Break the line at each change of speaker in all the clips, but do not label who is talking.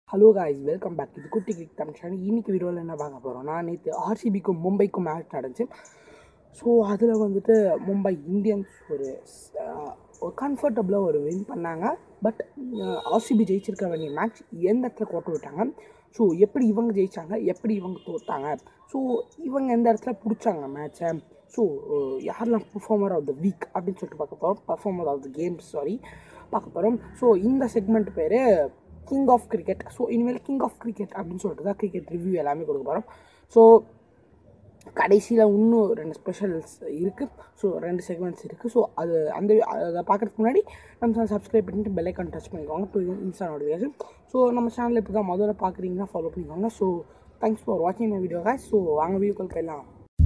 hello guys welcome back இது குட்டி click Tamil channel இன்னைக்கு வீடியோவில் என்ன பார்க்க போகிறோம்னா நேற்று ஆர்சிபிக்கும் மும்பைக்கும் மேட்ச் நடந்துச்சு ஸோ அதில் வந்துட்டு மும்பை இந்தியன்ஸ் ஒரு அஹ், ஒரு கம்ஃபர்டபுளாக ஒரு வின் பண்ணாங்க பட் ஆர்சிபி ஜெயிச்சிருக்க வேண்டிய மேட்ச் எந்த இடத்துல கோட்டை விட்டாங்க ஸோ எப்படி இவங்க ஜெயிச்சாங்க எப்படி இவங்க தோத்தாங்க ஸோ இவங்க எந்த இடத்துல பிடிச்சாங்க மேட்ச்சை ஸோ யாரெல்லாம் பர்ஃபார்மர் ஆஃப் த வீக் அப்படின்னு சொல்லிட்டு பார்க்க போகிறோம் performer of the games sorry பார்க்க போகிறோம் ஸோ இந்த செக்மெண்ட் பேர் கிங் ஆஃப் கிரிக்கெட் ஸோ இனிமேல் கிங் ஆஃப் கிரிக்கெட் அப்படின்னு சொல்லிட்டு தான் கிரிக்கெட் ரிவ்யூ எல்லாமே கொடுக்க போகிறோம் ஸோ கடைசியில் இன்னும் ரெண்டு ஸ்பெஷல்ஸ் இருக்குது ஸோ ரெண்டு செக்மெண்ட்ஸ் இருக்குது ஸோ அது அந்த அதை பார்க்குறதுக்கு முன்னாடி நம்ம சேனல் சப்ஸ்கிரைப் பண்ணிட்டு பெல் ஐக்கான் டச் பண்ணிக்கோங்க டு இன்ஸ்டா நோட்டிஃபிகேஷன் ஸோ நம்ம சேனல் இப்போ தான் முதல்ல பார்க்குறீங்கன்னா ஃபாலோ பண்ணிக்கோங்க ஸோ தேங்க்ஸ் ஃபார் வாட்சிங் மை வீடியோ guys ஸோ வாங்க வீடியோக்கள் போயிடலாம்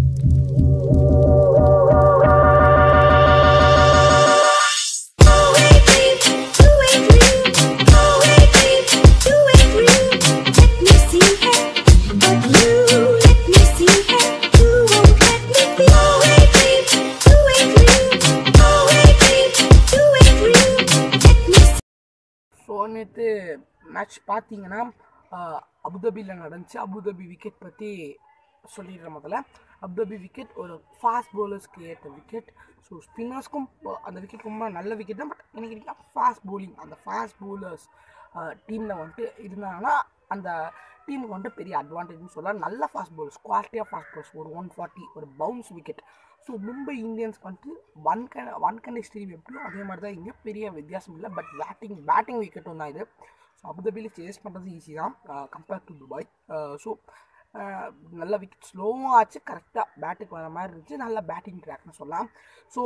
ஸோ நேற்று மேட்ச் பார்த்தீங்கன்னா ஆஹ், அபுதாபியில் நடந்துச்சு அபுதாபி விக்கெட் பற்றி சொல்லிடுறேன் முதல்ல அபுதாபி விக்கெட் ஒரு ஃபாஸ்ட் பவுலர்ஸ்க்கு ஏற்ற விக்கெட் ஸோ ஸ்பின்னர்ஸ்க்கும் அந்த விக்கெட் ரொம்ப நல்ல விக்கெட் தான் பட் எனக்கு ஃபாஸ்ட் bowling அந்த ஃபாஸ்ட் பவுலர்ஸ் டீமில் வந்துட்டு இருந்தாங்கன்னா அந்த டீமுக்கு வந்துட்டு பெரிய அட்வான்டேஜ்னு சொல்லலாம் நல்ல ஃபாஸ்ட் bowlers குவாலிட்டியாக ஃபாஸ்ட் bowlers ஒரு ஒன் ஃபார்ட்டி ஒரு பவுன்ஸ் விக்கெட் ஸோ மும்பை இந்தியன்ஸ்க்கு வந்துட்டு ஒன் கே ஒன் கண்டே ஸ்டீம் எப்படியோ அதே மாதிரி தான் இங்கே பெரிய வித்தியாசம் இல்லை பட் பேட்டிங் பேட்டிங் விக்கெட்டும் தான் இது ஸோ அபுதாபியில் சேஸ் பண்ணுறது ஈஸி தான் கம்பேர்ட் டு துபாய் ஸோ நல்ல விக்கெட் ஸ்லோவாக ஆச்சு கரெக்டாக பேட்டுக்கு வர மாதிரி இருந்துச்சு நல்ல பேட்டிங் ட்ராக்னு சொல்லலாம் ஸோ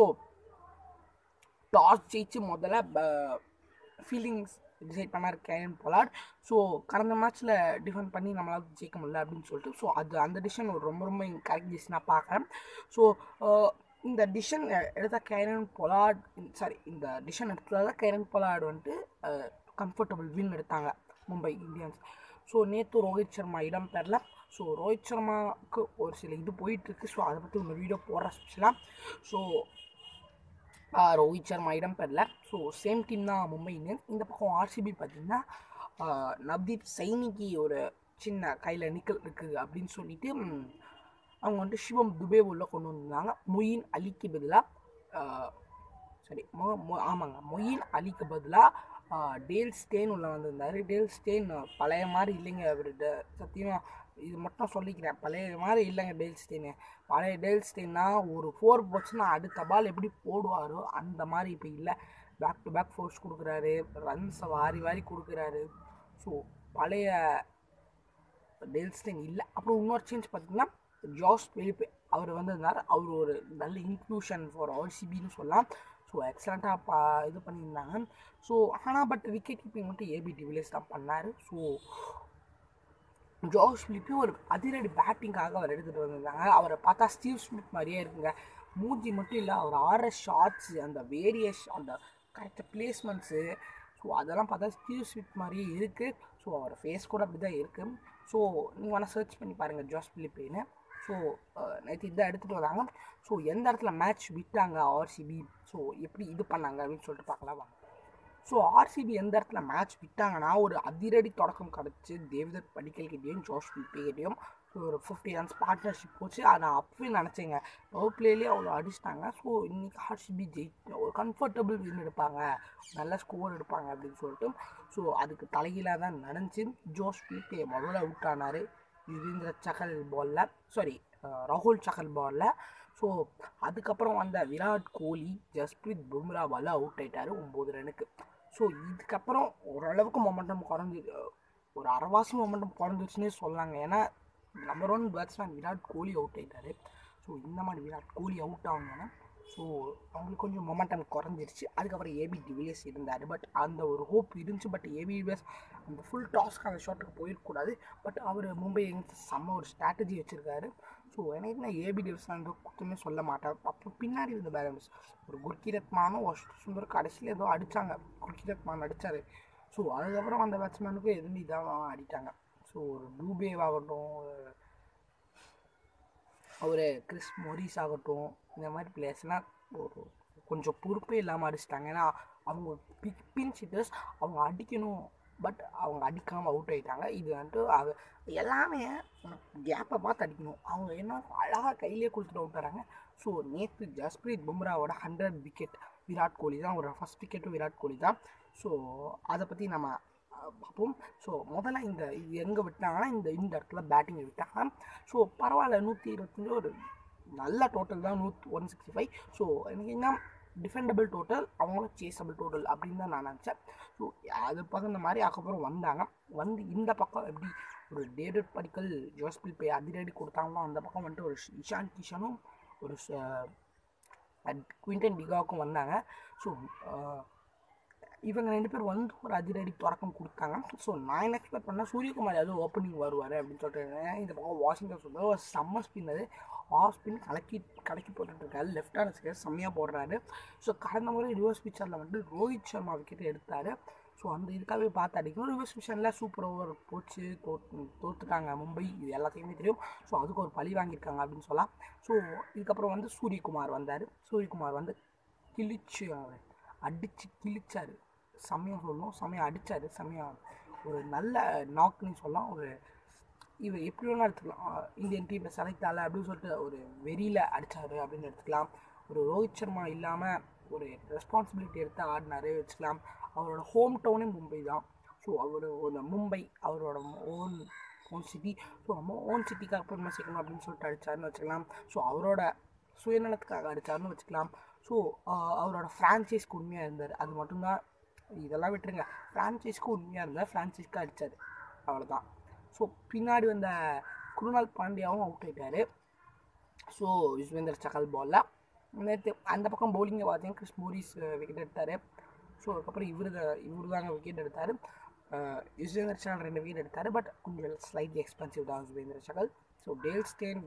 டாஸ் ஜெயிச்சு முதல்ல ஃபீலிங்ஸ் டிசைட் பண்ணார் கேன் பொலாட் ஸோ கடந்த மேட்ச்சில் டிஃபெண்ட் பண்ணி நம்மளால் ஜெயிக்க முடியல அப்படின்னு சொல்லிட்டு ஸோ அது அந்த டிசிஷன் ஒரு ரொம்ப ரொம்ப கரெக்ட் டிசிஷனாக பார்க்குறேன் ஸோ இந்த டிசிஷன் எடுத்த கேரன் பொலாட் சாரி இந்த டிசிஷன் எடுத்ததால கேரன் பொலாட் வந்துட்டு கம்ஃபர்டபுள் வின் எடுத்தாங்க மும்பை இந்தியன்ஸ் ஸோ நேற்று ரோஹித் சர்மா இடம் பெறல ஸோ ரோஹித் சர்மாவுக்கு ஒரு சில இது போயிட்டுருக்கு ஸோ அதை பற்றி ஒரு வீடியோ போடுற ஸ்பெஷலாக ஸோ ஆஹ் ரோஹித் சர்மா இடம் பெறல ஸோ சேம் டீம் தான் மும்பை இந்தியன்ஸ் இந்த பக்கம் ஆர்சிபி பார்த்தீங்கன்னா ஆஹ் நவ்தீப் சைனிக்கு ஒரு சின்ன கையில் நிக்கல் இருக்குது அப்படின்னு சொல்லிட்டு ம், அவங்க வந்துட்டு சிவம் துபே உள்ள கொண்டு வந்திருந்தாங்க மொயின் அலிக்கு பதிலாக சரி மொ மொ- ஆமாங்க மொயின் அலிக்கு பதிலாக டேல் ஸ்டேன் உள்ள வந்திருந்தார் டேல் ஸ்டேன் பழைய மாதிரி இல்லைங்க அவர் சத்தியமாக இது மட்டும் சொல்லிக்கிறேன் பழைய மாதிரி இல்லைங்க டேல் ஸ்டேனு பழைய டேல் ஸ்டேன்னா ஒரு ஃபோர் போச்சுன்னா அடுத்த பால் எப்படி போடுவாரோ அந்த மாதிரி இப்போ இல்லை பேக் டு பேக் ஃபோர்ஸ் கொடுக்குறாரு ரன்ஸை வாரி வாரி கொடுக்குறாரு ஸோ பழைய டெல்ஸ்டன் இல்லை அப்புறம் இன்னொரு சேஞ்ச் பார்த்தீங்கன்னா ஜாஸ் பெலிப்பே அவர் வந்திருந்தார் அவர் ஒரு நல்ல இன்க்ளூஷன் ஃபார் ஆர்சிபின்னு சொல்லலாம் ஸோ எக்ஸலண்ட்டாக பா இது பண்ணியிருந்தாங்க ஸோ ஆனால் பட் விக்கெட் கீப்பிங் மட்டும் ஏபி டிவிலியர்ஸ் தான் பண்ணார் ஸோ ஜோஷ் பிலிப்பி ஒரு அதிரடி பேட்டிங்காக அவர் எடுத்துகிட்டு வந்திருந்தாங்க அவரை பார்த்தா ஸ்டீவ் ஸ்மித் மாதிரியே இருக்குங்க மூஞ்சி மட்டும் இல்லை அவர் ஆடுற ஷாட்ஸு அந்த வேரியஸ் அந்த கரெக்டாக பிளேஸ்மெண்ட்ஸு ஸோ அதெல்லாம் பார்த்தா ஸ்டீவ் ஸ்மித் மாதிரியே இருக்குது ஸோ அவர் ஃபேஸ் கூட அப்படி தான் இருக்குது ஸோ நீங்கள் வேணால் சர்ச் பண்ணி பாருங்கள் ஜோஸ் பிலிப்பின்னு ஸோ நேற்று இதை எடுத்துகிட்டு வராங்க ஸோ எந்த இடத்துல மேட்ச் விட்டாங்க ஆர்சிபி ஸோ எப்படி இது பண்ணாங்க அப்படின்னு சொல்லிட்டு பார்க்கலாம் வாங்க ஸோ ஆர்சிபி எந்த இடத்துல மேட்ச் விட்டாங்கன்னா ஒரு அதிரடி தொடக்கம் கிடச்சி தேவதத் படிக்கல் கிட்டேயும் ஜோஷ் கிட்டேயும் ஒரு ஃபிஃப்டி ரன்ஸ் பார்ட்னர்ஷிப் போச்சு அதை நான் அப்பவே நினச்சேங்க பவர் பிளேலேயே அவ்வளோ அடிச்சிட்டாங்க ஸோ இன்றைக்கி ஆர்சிபி ஜெயி ஒரு கம்ஃபர்டபுள் வின் எடுப்பாங்க நல்ல ஸ்கோர் எடுப்பாங்க அப்படின்னு சொல்லிட்டு ஸோ அதுக்கு தலைகீழாக தான் நடந்துச்சு ஜோஷ் பிலிப்பே முதல்ல அவுட் ஆனார் யுவீந்திர சகல் பாலில் சாரி ராகுல் சகல் பாலில் ஸோ அதுக்கப்புறம் வந்த விராட் கோலி ஜஸ்பிரீத் பும்ராவால் அவுட் ஆயிட்டாரு ஒம்பது ரனுக்கு ஸோ இதுக்கப்புறம் ஓரளவுக்கு மொமெண்டம் குறைஞ்சி ஒரு அரைவாசி மொமெண்டம் குறைஞ்சிருச்சுன்னே சொல்லலாங்க ஏன்னா number one batsman Virat Kohli out ஆயிட்டாரு ஸோ இந்த மாதிரி விராட் கோலி அவுட் ஆகுங்கன்னா ஸோ அவங்களுக்கு கொஞ்சம் மொமெண்டம் குறைஞ்சிருச்சு அதுக்கப்புறம் ஏபி டிவிலியர்ஸ் இருந்தார் பட் அந்த ஒரு ஹோப் இருந்துச்சு பட் ஏபி டிவிலியர்ஸ் அந்த ஃபுல் டாஸ்க்கு அந்த ஷாட்டுக்கு போயிடக்கூடாது பட் அவர் மும்பை இந்தியன்ஸ் செம்ம ஒரு ஸ்ட்ராட்டஜி வச்சுருக்காரு ஸோ எனக்கு நான் ஏபி டிவிலியர்ஸ் அந்த குத்தமே சொல்ல மாட்டார் அப்புறம் பின்னாடி இருந்த பேலன்ஸ் ஒரு குர்கிரத் மானும் வஷ்டு சுந்தர் கடைசியில் ஏதோ அடித்தாங்க குர்கிரத் மான் அடித்தார் ஸோ அதுக்கப்புறம் அந்த பேட்ஸ்மேனுக்கும் எதுவும் இதாக அடித்தாங்க ஸோ ஒரு டூபேவாகட்டும் ஒரு கிறிஸ் மொரிஸ் ஆகட்டும் இந்த மாதிரி பிளேயர்ஸ்லாம் ஒரு கொஞ்சம் பொறுப்பே இல்லாமல் அடிச்சிட்டாங்க ஏன்னா அவங்க பிக் பின் ஹிட்டர்ஸ் அவங்க அடிக்கணும் பட் அவங்க அடிக்காமல் அவுட் ஆகிட்டாங்க இது வந்துட்டு அது எல்லாமே கேப்பை பார்த்து அடிக்கணும் அவங்க என்ன அழகாக கையிலே கொடுத்துட்டு அவுட் வராங்க ஸோ நேற்று ஜஸ்பிரீத் பும்ராவோட ஹண்ட்ரட் விக்கெட் விராட் கோலி தான் ஒரு ஃபஸ்ட் விக்கெட்டும் விராட் கோலி தான் ஸோ அதை பற்றி நம்ம அஹ், பார்ப்போம் ஸோ முதல்ல இந்த இது எங்கே விட்டாங்கன்னா இந்த இந்த இடத்துல பேட்டிங் விட்டாங்க ஸோ பரவாயில்ல நூற்றி இருபத்தஞ்சு ஒரு நல்ல டோட்டல் தான் நூற்றி ஒன் சிக்ஸ்டி ஃபைவ் ஸோ எனக்கு என்ன டிஃபெண்டபிள் டோட்டல் அவங்களும் சேஸபிள் டோட்டல் அப்படின்னு தான் நான் நினச்சேன் ஸோ அது பக்கம் மாதிரி அதுக்கப்புறம் வந்தாங்க வந்து இந்த பக்கம் எப்படி ஒரு டேவிட் படிக்கல் ஜோஸ்பில் பே அதிரடி கொடுத்தாங்களோ அந்த பக்கம் வந்துட்டு ஒரு இஷான் கிஷனும் ஒரு குவிண்டன் டிகாவுக்கும் வந்தாங்க ஸோ இவங்க ரெண்டு பேர் வந்து ஒரு அதிரடி தொடக்கம் கொடுத்தாங்க ஸோ நான் என்ன எக்ஸ்பெக்ட் பண்ணேன் சூரியகுமார் யாதவ் ஓப்பனிங் வருவார் அப்படின்னு சொல்லிட்டு இந்த பக்கம் வாஷிங்டன் சொல்லுறது ஒரு செம்ம ஸ்பின் அது ஆஃப் ஸ்பின் கலக்கி கலக்கி போட்டுட்ருக்காரு லெஃப்ட் ஹேண்ட் ஸ்கேர் செம்மையாக போடுறாரு ஸோ கடந்த முறை ரிவர்ஸ் பிச்சரில் வந்து ரோஹித் சர்மா விக்கெட் எடுத்தார் ஸோ அந்த இதுக்காகவே பார்த்து அடிக்கணும் ரிவர்ஸ் மிஷனில் சூப்பர் ஓவர் போச்சு தோற்று தோற்றுட்டாங்க மும்பை இது எல்லாத்தையுமே தெரியும் ஸோ அதுக்கு ஒரு பழி வாங்கியிருக்காங்க அப்படின்னு சொல்லலாம் ஸோ இதுக்கப்புறம் வந்து சூரியகுமார் வந்தார் சூரியகுமார் வந்து கிழிச்சு அவரை அடித்து கிழிச்சார் செம்மையாக சொல்லணும் செம்மையாக அடித்தார் செம்மையாக ஒரு நல்ல நாக்குன்னு சொல்லலாம் ஒரு இவர் எப்படி வேணால் எடுத்துக்கலாம் அஹ் இந்தியன் டீமில் செலக்ட் ஆகல அப்படின்னு சொல்லிட்டு ஒரு வெறியில் அடித்தார் அப்படின்னு எடுத்துக்கலாம் ஒரு ரோஹித் சர்மா இல்லாமல் ஒரு ரெஸ்பான்சிபிலிட்டி எடுத்து ஆடினாரு வச்சுக்கலாம் அவரோட ஹோம் டவுனே மும்பை தான் ஸோ அவர் ஒரு மும்பை அவரோட ஓன் ஓன் சிட்டி ஸோ நம்ம ஓன் சிட்டிக்காக பெருமை சேர்க்கணும் அப்படின்னு சொல்லிட்டு அடித்தாருன்னு வச்சுக்கலாம் ஸோ அவரோட சுயநலத்துக்காக அடித்தாருன்னு வச்சுக்கலாம் ஸோ அவரோட ஃப்ரான்ச்சைஸ்க்கு உண்மையாக இருந்தார் அது மட்டும்தான் இதெல்லாம் விட்டுருங்க ஃப்ரான்ச்சைஸ்க்கு உண்மையாக இருந்தார் ஃப்ரான்ச்சைஸ்க்கு அடித்தார் அவ்வளோதான் ஸோ பின்னாடி வந்த குருணால் பாண்டியாவும் அவுட் ஆயிட்டாரு ஸோ யுஸ்வேந்தர் சகல் பாலில் நேற்று அந்த பக்கம் பவுலிங்கை பார்த்தீங்கன்னா கிறிஸ் மோரிஸ் விக்கெட் எடுத்தார் ஸோ அதுக்கப்புறம் இவர் இவர் தாங்க விக்கெட் எடுத்தார் யுஸ்வேந்தர் சகல் ரெண்டு விக்கெட் எடுத்தார் பட் கொஞ்சம் ஸ்லைட்லி எக்ஸ்பென்சிவ் தான் Yuzvendra Chahal so Dale Steyn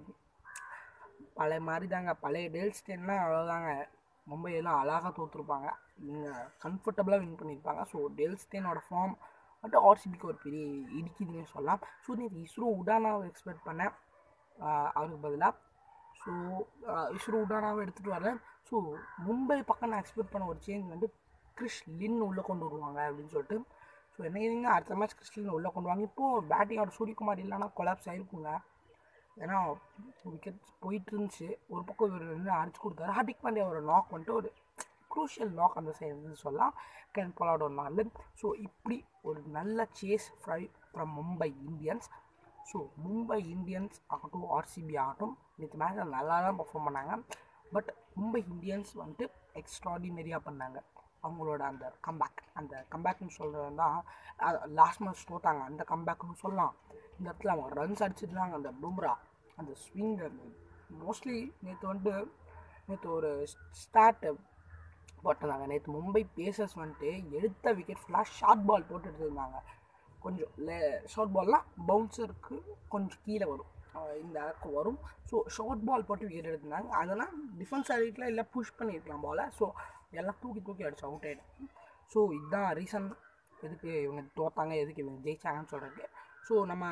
பழைய மாதிரி தாங்க பழைய டேல் ஸ்டேன்லாம் அவ்வளோதாங்க மும்பை எல்லாம் அழகாக தோற்றுருப்பாங்க இவங்க கம்ஃபர்டபுளாக வின் பண்ணியிருப்பாங்க ஸோ டேல் ஸ்டேனோட ஃபார்ம் மட்டும் ஆர்சிபிக்கு ஒரு பெரிய இடிக்குதுன்னே சொல்லலாம் ஸோ நேற்று இஸ்ரோ உடானாவை எக்ஸ்பெக்ட் பண்ணேன் ஆஹ் அவருக்கு பதிலாக ஸோ இஸ்ரோ உடானாவை எடுத்துகிட்டு வரல ஸோ மும்பை பக்கம் நான் எக்ஸ்பெக்ட் பண்ண ஒரு சேஞ்ச் வந்து கிறிஷ் லின் உள்ளே கொண்டு வருவாங்க அப்படின்னு சொல்லிட்டு ஸோ என்ன கேட்டிங்கன்னா அடுத்த மேட்ச் கிறிஷ் லின் உள்ளே கொண்டு வாங்க இப்போது பேட்டிங்கோட சூரியகுமார் இல்லைன்னா கொலாப்ஸ் ஆயிருக்குங்க ஏன்னா விக்கெட் போயிட்டு இருந்துச்சு ஒரு பக்கம் இவர் வந்து அடிச்சு கொடுத்தாரு ஹார்திக் பாண்டியா ஒரு நாக் வந்துட்டு ஒரு க்ரூஷியல் நாக் அந்த சைடு இருந்து சொல்லலாம் கென் பொலாட் ஒரு நாள் ஸோ இப்படி ஒரு நல்ல சேஸ் ஃப்ரை from Mumbai Indians so Mumbai Indians ஆகட்டும் ஆர்சிபி ஆகட்டும் நேற்று மேட்ச் நல்லா தான் பர்ஃபார்ம் பண்ணாங்க பட் மும்பை இந்தியன்ஸ் வந்துட்டு எக்ஸ்ட்ராடினரியாக பண்ணாங்க அவங்களோட அந்த கம்பேக் அந்த கம்பேக்னு சொல்கிறது தான் லாஸ்ட் மேட்ச் தோத்தாங்க அந்த கம்பேக்னு சொல்லலாம் இந்த இடத்துல அவங்க ரன்ஸ் அடிச்சிருந்தாங்க அந்த பும்ரா அந்த ஸ்விங் மோஸ்ட்லி நேற்று வந்துட்டு நேற்று ஒரு ஸ்டார்ட் போட்டிருந்தாங்க நேற்று மும்பை பேசர்ஸ் வந்துட்டு எடுத்த விக்கெட் ஃபுல்லாக ஷார்ட் பால் போட்டுட்டு இருந்தாங்க கொஞ்சம் லே ஷார்ட் பால்லாம் பவுன்சருக்கு கொஞ்சம் கீழே வரும் அஹ் இந்த அளவுக்கு வரும் ஸோ ஷார்ட் பால் போட்டு விக்கெட் எடுத்திருந்தாங்க அதெல்லாம் டிஃபென்ஸ் ஆடிக்கலாம் இல்லை புஷ் பண்ணியிருக்கலாம் பாலை ஸோ எல்லாம் தூக்கி தூக்கி அடிச்சு அவுட் ஆகிடும் ஸோ இதுதான் ரீசன் எதுக்கு இவங்க தோத்தாங்க எதுக்கு இவங்க ஜெயிச்சாங்கன்னு சொல்கிறதுக்கு ஸோ நம்ம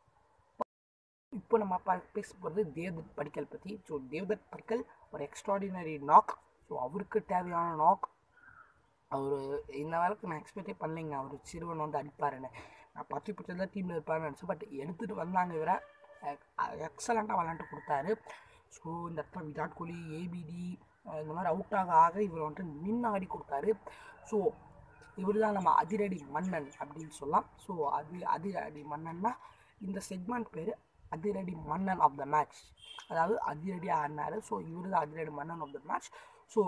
இப்போ நம்ம ப பேச போகிறது தேவ்தத் படிக்கல் பற்றி ஸோ தேவ்தத் படிக்கல் ஒரு எக்ஸ்ட்ராடினரி நாக் ஸோ அவருக்கு தேவையான நாக் அவர் இந்த வேலைக்கு நான் எக்ஸ்பெக்டே பண்ணலைங்க அவர் சிறுவன் வந்து அடிப்பாருன்னு நான் பத்து பட்சத்தில் தான் டீமில் இருப்பாருன்னு நினச்சேன் பட் எடுத்துகிட்டு வந்தாங்க இவரை எக்ஸலண்ட்டாக விளாண்டு கொடுத்தாரு ஸோ இந்த இடத்துல விராட் கோலி ஏபிடி இந்த மாதிரி அவுட் ஆக ஆக இவர் வந்துட்டு நின்று ஆடி கொடுத்தாரு ஸோ இவர் தான் நம்ம அதிரடி மன்னன் அப்படின்னு சொல்லலாம் ஸோ அது அதிரடி மன்னன்னா இந்த செக்மெண்ட் பேர் அதிரடி மன்னன் ஆஃப் த மேட்ச் அதாவது அதிரடியாக ஆடினார் ஸோ இவர் தான் அதிரடி மன்னன் ஆஃப் த மேட்ச் ஸோ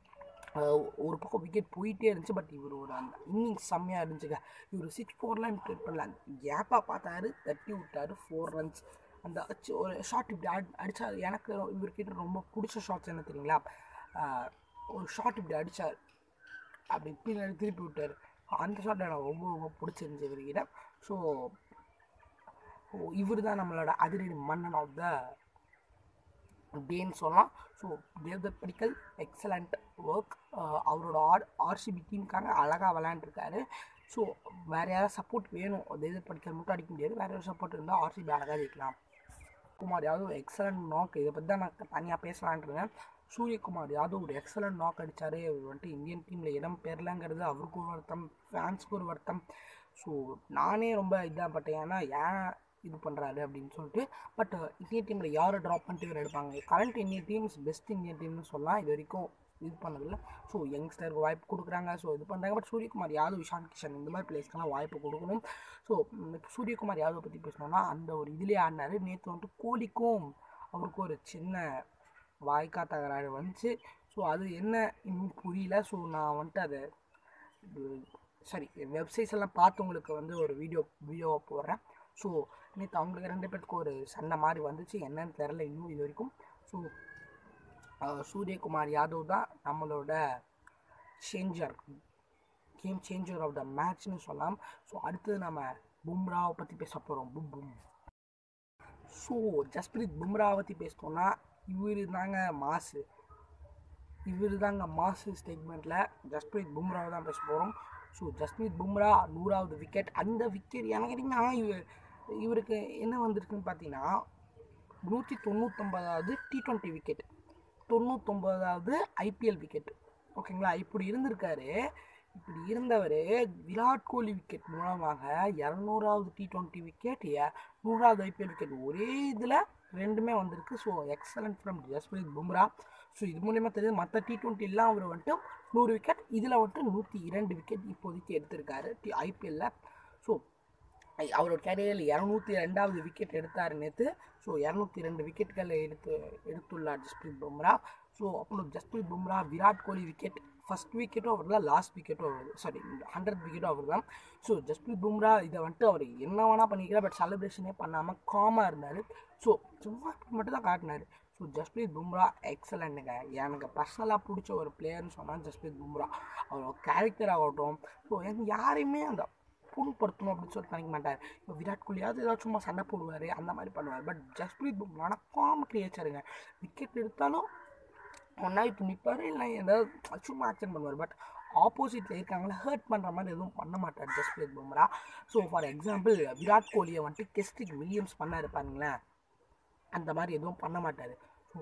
ஒரு பக்கம் விக்கெட் போயிட்டே இருந்துச்சு பட் இவர் ஒரு அந்த இன்னிங்ஸ் செம்மையாக இருந்துச்சுங்க இவர் சிக்ஸ் ஃபோர்லாம் ட்ரீட் பண்ணல கேப்பாக பார்த்தாரு தட்டி விட்டாரு ஃபோர் ரன்ஸ் அந்த அச்சு- ஒரு ஷாட் இப்படி அடி அடித்தா எனக்கு இவர்கிட்ட ரொம்ப பிடிச்ச ஷாட்ஸ் என்ன தெரியுங்களா ஆஹ் ஒரு ஷாட் இப்படி அடித்தார் அப்படி பின்னாடி திருப்பி விட்டார் அந்த ஷாட் எனக்கு ரொம்ப ரொம்ப பிடிச்சிருந்துச்சு இவர்கிட்ட ஸோ இவர் தான் நம்மளோட அதிரடி மன்னன் ஆஃப் த டேன்னு சொல்லலாம் so Devdutt Padikkal excellent work அவரோட ஆர் ஆர்சிபி டீமுக்காக அழகாக விளையாண்டுருக்காரு ஸோ வேறு யாராவது சப்போர்ட் வேணும் தேவ்தத் படிக்கல் மட்டும் அடிக்க முடியாது வேறு யாராவது சப்போர்ட் இருந்தால் ஆர்சிபி அழகாக ஜெயிக்கலாம் குமார் யாதவ் எக்ஸலண்ட் நாக் இதை பற்றி தான் நான் தனியாக பேசலான்ட்டு இருந்தேன் சூரியகுமார் யாதவ் ஒரு எக்ஸலண்ட் நாக் அடித்தார் வந்துட்டு இந்தியன் டீமில் இடம் பெறலங்கிறது அவருக்கு ஒரு வருத்தம் ஃபேன்ஸுக்கு ஒரு வருத்தம் ஸோ நானே ரொம்ப இதாக பட்டேன் ஏன்னா ஏன் இது பண்ணுறாரு அப்படின்னு சொல்லிட்டு பட் இந்தியன் டீமில் யாரை ட்ராப் பண்ணிட்டு இவர் எடுப்பாங்க current Indian teams best Indian டீம்னு சொல்லலாம் இது வரைக்கும் இது பண்ணதில்ல ஸோ யங்ஸ்டருக்கு வாய்ப்பு கொடுக்குறாங்க ஸோ இது பண்ணுறாங்க பட் சூரியகுமார் யாதவ் இஷான் கிஷன் இந்த மாதிரி பிளேஸ்க்கெல்லாம் வாய்ப்பு கொடுக்கணும் ஸோ சூரியகுமார் யாதவ் பற்றி பேசணும்னா அந்த ஒரு இதுலேயே ஆடினார் நேற்று வந்துட்டு கோலிக்கும் அவருக்கும் ஒரு சின்ன வாய்க்கா தகராறு வந்துச்சு ஸோ அது என்ன இன்னும் புரியல ஸோ நான் வந்துட்டு அதை சரி வெப்சைட்ஸ் எல்லாம் பார்த்து உங்களுக்கு வந்து ஒரு வீடியோ வீடியோவை போடுறேன் ஸோ நேற்று அவங்களுக்கு ரெண்டு பேருக்கு ஒரு சண்டை மாதிரி வந்துச்சு என்னன்னு தெரில இன்னும் இது வரைக்கும் ஸோ சூரியகுமார் யாதவ் தான் நம்மளோட changer game changer of the மேட்ச்னு சொல்லலாம் ஸோ அடுத்தது நம்ம பும்ராவை பற்றி பேச போகிறோம் பும் பும் ஸோ ஜஸ்பிரீத் பும்ராவை பற்றி பேசிட்டோம்னா இவர் தாங்க மாசு இவர் தாங்க மாசு ஸ்டேட்மெண்ட்டில் ஜஸ்பிரீத் பும்ராவை தான் பேச போகிறோம் ஸோ ஜஸ்பிரீத் பும்ரா நூறாவது விக்கெட் அந்த விக்கெட் எனக்கு கேட்டிங்கன்னா இவர் இவருக்கு என்ன வந்திருக்குன்னு பார்த்தீங்கன்னா நூற்றி தொண்ணூத்தொம்பதாவது டி ட்வெண்ட்டி விக்கெட் தொண்ணூத்தொம்பதாவது ஐபிஎல் விக்கெட் ஓகேங்களா இப்படி இருந்திருக்காரு இப்படி இருந்தவர் விராட் கோலி விக்கெட் மூலமாக இரநூறாவது டி ட்வெண்ட்டி விக்கெட் நூறாவது ஐபிஎல் விக்கெட் ஒரே இதில் ரெண்டுமே வந்திருக்கு so excellent from Jasprit Bumrah so இது மூலிமா தெரியுது மற்ற டி ட்வெண்ட்டிலாம் அவர் வந்துட்டு நூறு விக்கெட் இதில் வந்துட்டு நூற்றி இரண்டு விக்கெட் இப்போதைக்கு எடுத்திருக்காரு டி ஐபிஎல்ல ஸோ அவரோட கேரியரில் இரநூத்தி ரெண்டாவது விக்கெட் எடுத்தார் நேற்று ஸோ இரநூத்தி ரெண்டு விக்கெட்டுகளை எடுத்து எடுத்துள்ளார் ஜஸ்பிரீத் பும்ரா ஸோ அப்புறம் ஜஸ்பிரீத் பும்ரா விராட் கோலி விக்கெட் ஃபஸ்ட் விக்கெட்டும் அவர் தான் லாஸ்ட் விக்கெட்டும் அவர் சாரி ஹண்ட்ரட் விக்கெட்டும் அவர் தான் ஸோ ஜஸ்பிரீத் பும்ரா இதை வந்துட்டு அவர் என்ன வேணால் பண்ணிக்கிறார் பட் செலிப்ரேஷனே பண்ணாமல் காமாக இருந்தார் ஸோ சும்மா மட்டும் தான் காட்டினார் ஸோ ஜஸ்பிரீத் பும்ரா எக்ஸலண்ட்டுங்க எனக்கு பர்சனலாக பிடிச்ச ஒரு பிளேயர்னு சொன்னால் ஜஸ்பிரீத் பும்ரா அவரோட கேரக்டர் ஆகட்டும் ஸோ எனக்கு யாரையுமே அந்த புண்படுத்தணும் அப்படின்னு சொல்லிட்டு நினைக்க மாட்டார் இப்போ விராட் கோலியாவது ஏதாவது சும்மா சண்டை போடுவார் அந்த மாதிரி பண்ணுவார் பட் ஜஸ்பிரீத் பும்ரானா காம் கிரியேச்சருங்க விக்கெட் எடுத்தாலும் ஒன்றா இப்போ நிற்பார் இல்லை ஏதாவது சும்மா ஆக்ஷன் பண்ணுவார் பட் ஆப்போசிட்டில் இருக்காங்களா ஹர்ட் பண்ணுற மாதிரி எதுவும் பண்ண மாட்டார் Jasprit Bumrah so for example Virat கோலியை வந்துட்டு கெஸ்டிக் வில்லியம்ஸ் பண்ண இருப்பாருங்களேன் அந்த மாதிரி எதுவும் பண்ண மாட்டார் ஸோ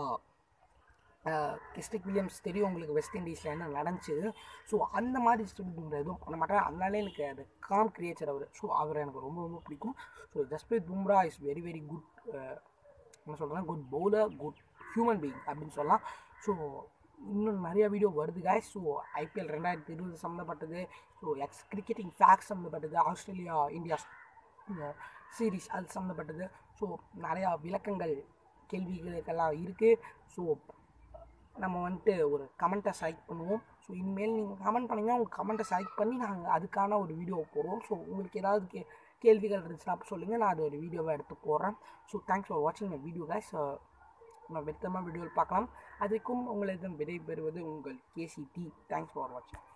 கிறிஸ்டிக் வில்லியம்ஸ் தெரியும் உங்களுக்கு வெஸ்ட் இண்டீஸில் என்ன நடந்துச்சு ஸோ அந்த மாதிரி ஸ்டூடெண்ட் எதுவும் பண்ண மாட்டார் அதனாலே எனக்கு அது காம் கிரியேச்சர் அவர் ஸோ அவர் எனக்கு ரொம்ப ரொம்ப பிடிக்கும் so Jasprit Bumrah is very very good என்ன சொல்கிறேன் good bowler good human being அப்படின்னு சொல்லலாம் ஸோ இன்னும் நிறைய வீடியோ வருது காய்ஸ் ஸோ ஐபிஎல் ரெண்டாயிரத்தி இருபது சம்மந்தப்பட்டது ஸோ எக்ஸ் கிரிக்கெட்டிங் ஃபேக்ஸ் சம்மந்தப்பட்டது ஆஸ்திரேலியா இந்தியா சீரீஸ் அது சம்மந்தப்பட்டது ஸோ நிறையா விளக்கங்கள் கேள்விகளுக்கெல்லாம் இருக்குது ஸோ நம்ம வந்துட்டு ஒரு கமெண்ட்டை செலக்ட் பண்ணுவோம் ஸோ இனிமேல் நீங்கள் கமெண்ட் பண்ணிங்கன்னா உங்கள் கமெண்ட்டை செலக்ட் பண்ணி நாங்கள் அதுக்கான ஒரு வீடியோ போடுவோம் ஸோ உங்களுக்கு ஏதாவது கே கேள்விகள் இருந்துச்சுன்னா அப்போ சொல்லுங்கள் நான் அது ஒரு வீடியோவை எடுத்து போடுறேன் ஸோ தேங்க்ஸ் ஃபார் வாட்சிங் மை வீடியோ கைஸ் நம்ம வெத்தமாக வீடியோவில் பார்க்கலாம் அதுக்கும் உங்களிடம் விடைபெறுவது உங்கள் கேசிடி தேங்க்ஸ் ஃபார் வாட்சிங்